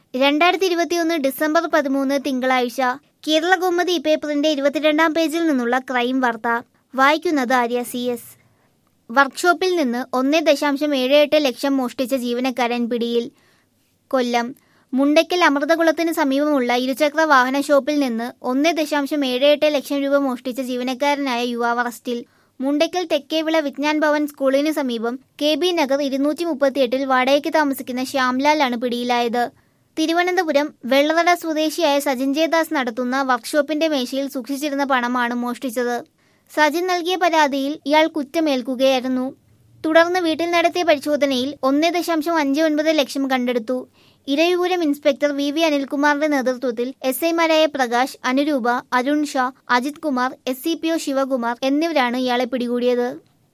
രണ്ടായിരത്തി ഇരുപത്തിയൊന്ന് ഡിസംബർ പതിമൂന്ന് തിങ്കളാഴ്ച കേരള കൗമുദി പേപ്പറിന്റെ ഇരുപത്തിരണ്ടാം പേജിൽ നിന്നുള്ള ക്രൈം വാർത്ത വായിക്കുന്നത് ആര്യ സി എസ് വർക്ക്ഷോപ്പിൽ നിന്ന് ഒന്ന് ദശാംശം ഏഴ് എട്ട് ലക്ഷം മോഷ്ടിച്ച ജീവനക്കാരൻ പിടിയിൽ കൊല്ലം മുണ്ടയ്ക്കൽ അമൃതകുളത്തിന് സമീപമുള്ള ഇരുചക്ര വാഹന ഷോപ്പിൽ നിന്ന് ഒന്ന് ദശാംശം ഏഴ് എട്ട് ലക്ഷം രൂപ മോഷ്ടിച്ച ജീവനക്കാരനായ യുവാവ് അറസ്റ്റിൽ മുണ്ടയ്ക്കൽ തെക്കേവിള വിജ്ഞാൻ ഭവൻ സ്കൂളിന് സമീപം കെ ബി നഗർ ഇരുന്നൂറ്റി മുപ്പത്തിയെട്ടിൽ വാടകയ്ക്ക് താമസിക്കുന്ന ശ്യാംലാലാണ് പിടിയിലായത് തിരുവനന്തപുരം വെള്ളറട സ്വദേശിയായ സജിൻ ജയദാസ് നടത്തുന്ന വർക്ക്ഷോപ്പിന്റെ മേശയിൽ സൂക്ഷിച്ചിരുന്ന പണമാണ് മോഷ്ടിച്ചത് സജിൻ നൽകിയ പരാതിയിൽ ഇയാൾ കുറ്റമേൽക്കുകയായിരുന്നു തുടർന്ന് വീട്ടിൽ നടത്തിയ പരിശോധനയിൽ ഒന്ന് ദശാംശം അഞ്ച് ഒൻപത് ലക്ഷം കണ്ടെടുത്തു ഇരവിപുരം ഇൻസ്പെക്ടർ വി വി അനിൽകുമാറിന്റെ നേതൃത്വത്തിൽ എസ് ഐമാരായ Prakash Anuroopa Arun Sha Ajith Kumar S C P O Sivakumar എന്നിവരാണ് ഇയാളെ പിടികൂടിയത്